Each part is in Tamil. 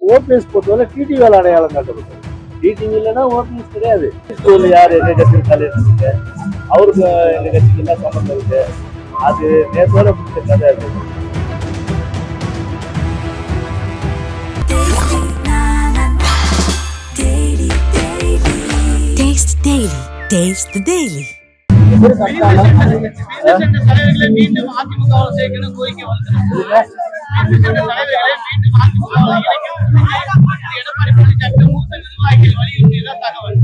ஓபிஎஸ் பொறுத்தவரை டிடிவியால் அடையாளம் காட்டப்பட்டது டிடிவி இல்லைன்னா ஓபிஎஸ் கிடையாது ஸ்கூல்ல யார் எங்க கட்சி இருக்கு அவருக்கு எங்க கட்சிக்கு என்ன சம்பந்தம் இருக்கு அது நேற்றோட பிடிச்ச கதை அது Daily, daily. Taste the daily. Taste the daily. சட்ட தலைவர்களை மீண்டும் அதிமுகவில் சேர்க்கணும் கோரிக்கை வந்திருக்கு சட்ட தலைவர்களை மீண்டும் அதிமுகவில் இணைக்கணும் எடப்பாடி பழனிசாமி மூத்த நிர்வாகிகள் வலியுறுத்தியதான் தகவல்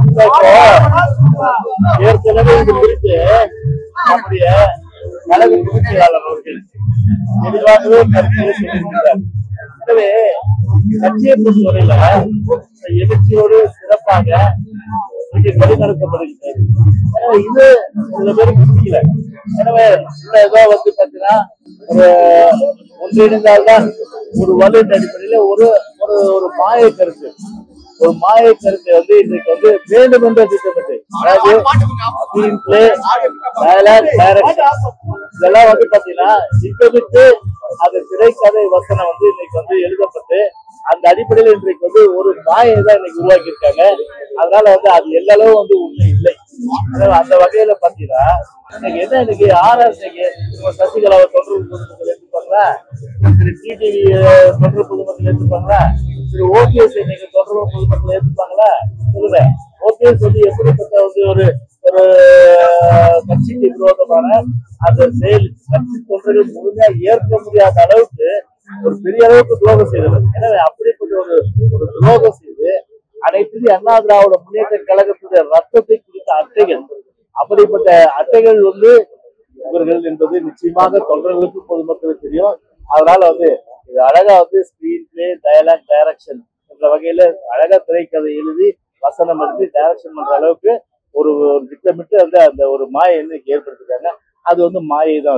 இப்போ ஏற்கனவே இது குறித்து நம்முடைய கழக பொதுச் செயலாளர் அவர்கள் தெளிவாகவே கருத்துக்களை சொல்லியிருக்கிறார் எனவே கட்சியை பொறுத்தவரையில இந்த எழுச்சியோடு சிறப்பாக இங்கே வழிநடத்தப்படுகிறது எனவே இது சில பேருக்கு புரியல எனவே இந்த ஏதோ வந்து பாத்தீங்கன்னா ஒரு ஒன்றிணைந்தால்தான் ஒரு வலுவின் அடிப்படையில ஒரு ஒரு ஒரு மாய கருத்து ஒரு மாய கருத்தை வந்து இன்னைக்கு வந்து வேண்டும் என்ற திட்டமிட்டு அதாவது screen play, dialogue, direction. இதெல்லாம் வந்து பாத்தீங்கன்னா திட்டமிட்டு அந்த திரைக்கதை வசனம் வந்து இன்னைக்கு வந்து எழுதப்பட்டு அந்த அடிப்படையில் இன்றைக்கு வந்து ஒரு மாயை தான் இன்னைக்கு உருவாக்கி இருக்காங்க அதனால வந்து அது எல்லா அளவு வந்து உண்மை இல்லை அதனால அந்த வகையில பாத்தீங்கன்னா இன்னைக்கு என்ன இன்னைக்கு ஆர்ஆர் இன்னைக்கு இப்ப சசிகலாவை தொடர்பு பொதுமக்கள் எடுத்துப்பாங்களா திரு டிடிவி தொடர்பு பொதுமக்கள் எடுத்துப்பாங்களா திரு ஓபிஎஸ் இன்னைக்கு தொடர்பு பொதுமக்கள் எடுத்துப்பாங்களா சொல்லுங்க ஓபிஎஸ் வந்து எப்படிப்பட்ட வந்து ஒரு ஒரு கட்சிக்கு விரோதமான அந்த செயல் கட்சி தொண்டர்கள் முழுமையா ஏற்க முடியாத அளவுக்கு ஒரு பெரிய அளவுக்கு துரோகம் செய்தவர் எனவே அப்படிப்பட்ட ஒரு ஒரு துரோகம் செய்து அனைத்து இந்திய அண்ணா திராவிட முன்னேற்ற கழகத்துடைய ரத்தத்தை குறித்த அட்டைகள் அப்படிப்பட்ட அட்டைகள் வந்து இவர்கள் என்பது நிச்சயமாக தொண்டர்களுக்கு பொதுமக்களுக்கு தெரியும் அதனால வந்து இது அழகா வந்து ஸ்கிரீன் பிளே டயலாக் டைரக்ஷன் என்ற வகையில அழகா திரைக்கதை எழுதி வசனம் எழுதி டைரக்ஷன் பண்ற அளவுக்கு ஒரு ஒரு திட்டமிட்டு வந்து அந்த ஒரு மாயை இன்னைக்கு ஏற்படுத்திருக்காங்க அது வந்து மாயை தான்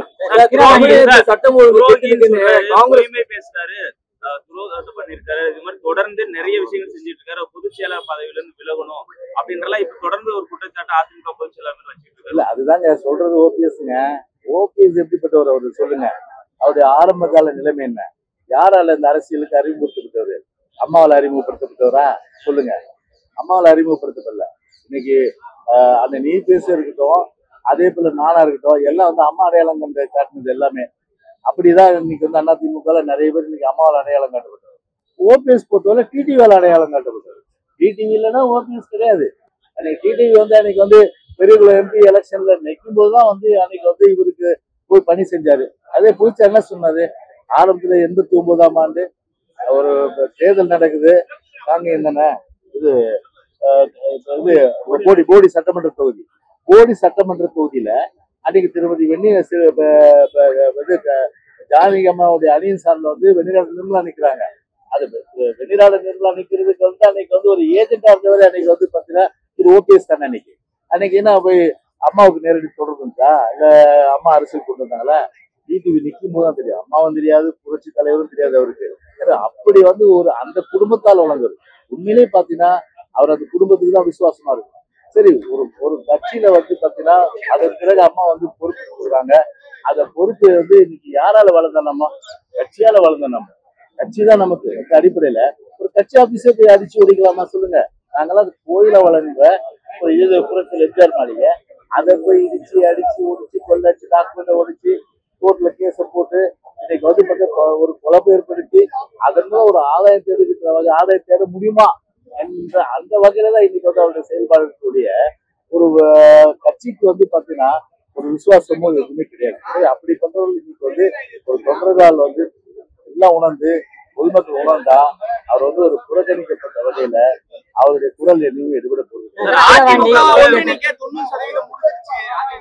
சட்டம் ஒழுங்கு காங்கிரஸ் பேசுறாரு அஹ் துரோகம் இது பண்ணிருக்காரு இது மாதிரி தொடர்ந்து நிறைய விஷயங்கள் செஞ்சுட்டு இருக்காரு பொதுச் செயலாளர் பதவியில இருந்து விலகணும் அப்படின்றலாம் இப்ப தொடர்ந்து ஒரு குற்றச்சாட்டு அதிமுக பொதுச் செயலாளர் மேல வச்சுட்டு இருக்காரு இல்ல அதுதாங்க சொல்றது ஓபிஎஸ்ங்க ஓபிஎஸ் எப்படிப்பட்டவர் அவர் சொல்லுங்க அவருடைய ஆரம்ப கால நிலைமை என்ன யாரால இந்த அரசியலுக்கு அறிமுகப்படுத்தப்பட்டவர் அம்மாவால் அறிமுகப்படுத்தப்பட்டவரா சொல்லுங்க அம்மாவால் அறிமுகப்படுத்தப்படல இன்னைக்கு ஆஹ், அந்த நீ பேச இருக்கட்டும் அதே போல நானா இருக்கட்டும் எல்லாம் வந்து அம்மா அடையாளம் கண்டு காட்டினது எல்லாமே அப்படிதான் இன்னைக்கு வந்து அதிமுக நிறைய பேர் இன்னைக்கு அம்மாவால் அடையாளம் காட்டப்பட்டவர் ஓபிஎஸ் பொறுத்தவரை டிடிவியால் அடையாளம் காட்டப்பட்டவர் டிடிவி இல்லைன்னா ஓபிஎஸ் கிடையாது அன்னைக்கு டிடிவி வந்து அன்னைக்கு வந்து பெரியகுளம் எம்பி எலெக்ஷன்ல நிற்கும் போதுதான் வந்து அன்னைக்கு வந்து இவருக்கு போய் பணி செஞ்சாரு அதே பூச்சா என்ன சொன்னாரு ஆரம்பத்துல எண்பத்தி ஒன்பதாம் ஆண்டு ஒரு தேர்தல் நடக்குது நாங்க என்னென்ன இது அஹ், இது போடி போடி சட்டமன்ற தொகுதி போடி சட்டமன்ற தொகுதியில அன்னைக்கு திருமதி வெண்ணி சி- ப- ப- இது க- ஜானகி அம்மாவுடைய அணியின் சார்ந்த வந்து வெண்ணிராட நிர்மலா நிக்கிறாங்க அது வெ- வெண்ணிராட நிர்மலா நிக்கிறதுக்கு வந்து அன்னைக்கு வந்து ஒரு ஏஜென்டா இருந்தவர் அன்னைக்கு வந்து பாத்தீங்கன்னா திரு ஓபிஎஸ் தானே அன்னைக்கு அன்னைக்கு என்ன போய் அம்மாவுக்கு நேரடி தொடர்பு இருந்தா இல்ல அம்மா அரசியல் கொண்டு வந்தாங்களா டிடிவி நிற்கும் போது தான் தெரியும் அம்மாவும் தெரியாது புரட்சி தலைவரும் தெரியாது அவருக்கு ஏன்னா அப்படி வந்து ஒரு அந்த குடும்பத்தால் வளர்ந்தவர் உண்மையிலேயே பாத்தீங்கன்னா அவர் அந்த குடும்பத்துக்கு தான் விசுவாசமா இருக்கும் சரி ஒரு ஒரு கட்சியில வந்து பாத்தீங்கன்னா அதன் பிறகு அம்மா வந்து பொறுப்பு கொடுக்குறாங்க அந்த பொறுப்பு வந்து இன்னைக்கு யாரால வளர்ந்த நம்ம கட்சியால வளர்ந்த நம்ம கட்சி தான் நமக்கு இந்த அடிப்படையில ஒரு கட்சி ஆபீஸே போய் அடிச்சு ஒடிக்கலாமா சொல்லுங்க நாங்கெல்லாம் அது கோயில வளர்ந்த ஒரு இது புறத்தில் எம்ஜிஆர் மாளிகை அதை போய் இடிச்சு அடிச்சு ஒடிச்சு கொள்ளடிச்சு டாக்குமெண்ட் ஒடிச்சு கோர்ட்ல கேஸ போட்டு இன்னைக்கு வந்து பார்த்தா ஒரு குழப்பம் ஏற்படுத்தி அதன் மூலம் ஒரு ஆதாயம் தேடுகிற வகை ஆதாயம் தேட முடியுமா என்ற அந்த வகையில தான் இன்னைக்கு வந்து அவருடைய செயல்பாடுகளுடைய ஒரு அஹ், கட்சிக்கு வந்து பாத்தீங்கன்னா ஒரு விசுவாசமோ எதுவுமே கிடையாது சரி, அப்படி பண்றவர்கள் இன்னைக்கு வந்து ஒரு தொண்டர்கள் வந்து எல்லாம் உணர்ந்து பொதுமக்கள் உணர்ந்தா அவர் வந்து ஒரு புறக்கணிக்கப்பட்ட வகையில அவருடைய குரல் எதுவும் எடுபட போகுது அதிமுக ஒன்றிணைக்க தொண்ணூறு சதவீதம் முடிஞ்சிருச்சு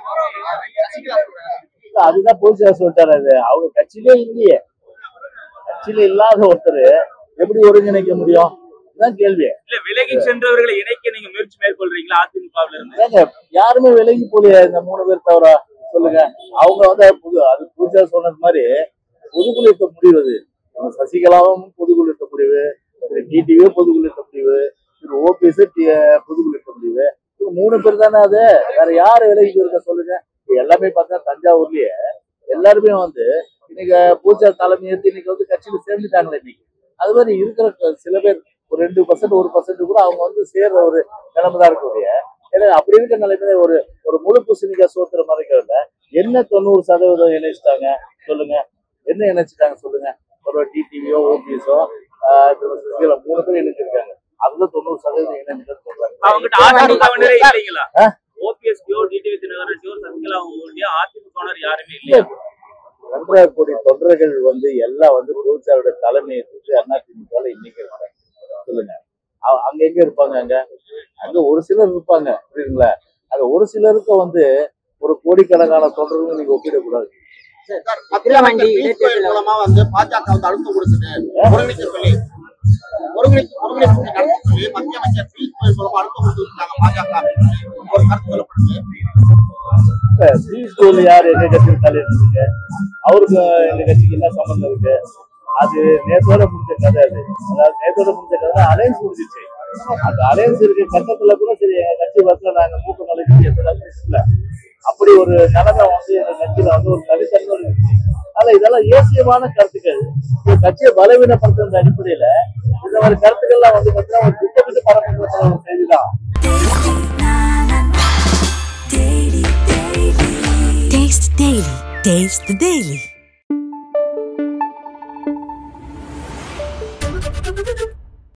அது சசிகலா சொல்றாங்க. இல்ல, அதுதான் போலீஸா சொல்லிட்டாரு அது அவங்க கட்சியிலே இல்லையே கட்சியில இல்லாத ஒருத்தர் எப்படி ஒருங்கிணைக்க முடியும் இதுதான் கேள்வி இல்ல விலகி சென்றவர்களை இணைக்க நீங்க முயற்சி மேற்கொள்றீங்களா அதிமுகவுல இருந்து ஏங்க யாருமே விலகி போலியே இந்த மூணு பேர் தவிர சொல்லுங்க அவங்க வந்து புது அது புதுசா சொன்னது மாதிரி பொதுக்குழுத்த முடிவு அது நம்ம சசிகலாவும் பொதுக்குழுத்த முடிவு திரு டிடிவியும் பொதுக்குழுத்த முடிவு திரு ஓபிஎஸ் பொதுக்குழுத்த முடிவு இவங்க மூணு பேர் தானே அது வேற யாரு விலகி போயிருக்க சொல்லுங்க இப்ப எல்லாமே பார்த்தா தஞ்சாவூர்லயே எல்லாருமே வந்து இன்னைக்கு பூஜா தலைமை ஏற்று இன்னைக்கு வந்து கட்சியில சேர்ந்துட்டாங்களே இன்னைக்கு அது மாதிரி இருக்கிற க- சில பேர் ஒரு ரெண்டு பர்சன்ட் ஒரு பர்சன்ட் கூட அவங்க வந்து சேர்ற ஒரு நிலைமை தான் இருக்கக்கூடிய ஏன்னா அப்படி இருக்கிற நிலைமையில ஒரு ஒரு முழு பூசணிக்காய் சோத்துற மறைக்கிறதுல என்ன தொண்ணூறு சதவீதம் இணைச்சிட்டாங்க சொல்லுங்க என்ன இணைச்சிட்டாங்க சொல்லுங்க ஒரு டிடிவியோ ஓபிஎஸோ மூணு பேர் இணைச்சிருக்காங்க அதுல தொண்ணூறு சதவீதம் இணைஞ்சு சொல்றாங்க அவங்ககிட்ட அதிமுகவினரே இல்லைங்களா ஆ? ஓபிஎஸ்டியோ டிடிவி தினகரன்டியோ சசிகலா அவங்களுடைய அதிமுகவினர் யாருமே இல்லையா ஒன்றரை கோடி தொண்டர்கள் வந்து எல்லாம் வந்து பொதுச்சாரோட தலைமையை அதிமுக இன்னைக்கு இருக்காங்க சொல்லுங்க அ- அங்க எங்க இருப்பாங்க அங்க அங்க ஒரு சிலர் இருப்பாங்க புரியுதுங்களா அந்த ஒரு சிலருக்கு வந்து ஒரு கோடிக்கணக்கான தொண்டர்கள் நீங்க ஒப்பிடக்கூடாது விக்கிரவாண்டி இடைத்தேர்தல் மூலமா வந்து பாஜக வந்து அழுத்தம் கொடுக்குது ஒருங்கிணைக்க சொல்லி ஒருங்கிணைப்பு ஒருங்கிணைப்பு நடத்த சொல்லி மத்திய அமைச்சர் பியூஷ் கோயல் மூலமா அழுத்தம் கொடுத்துருக்காங்க பாஜக அப்படின்னு சொல்லி ஒரு கருத்து சொல்லப்படுது இப்ப பியூஷ் கோயல் யார் எங்க கட்சியில் தலையிட்டு அவருக்கு எங்க கட்சிக்கு என்ன சம்பந்தம் இருக்கு அது நேத்தோட முடிஞ்ச கதை அது அதாவது நேத்தோட முடிஞ்ச கதை அலையன்ஸ் முடிஞ்சிச்சு அந்த அலையன்ஸ் இருக்க கட்டத்துல கூட சரி எங்க கட்சி வரல நாங்க மூக்க நுழைச்சு எந்த அளவுக்கு இல்ல அப்படி ஒரு நிலைமை வந்து எங்க கட்சியில வந்து ஒரு தனித்தன்மை இருக்கு ஆனா இதெல்லாம் ஏசியமான கருத்துக்கள் இந்த கட்சியை பலவீனப்படுத்துற அடிப்படையில இந்த மாதிரி கருத்துக்கள்லாம் வந்து பார்த்தீங்கன்னா ஒரு திட்டமிட்டு பரப்புகிற ஒரு செய்திதான் Taste the Daily. Taste the Daily.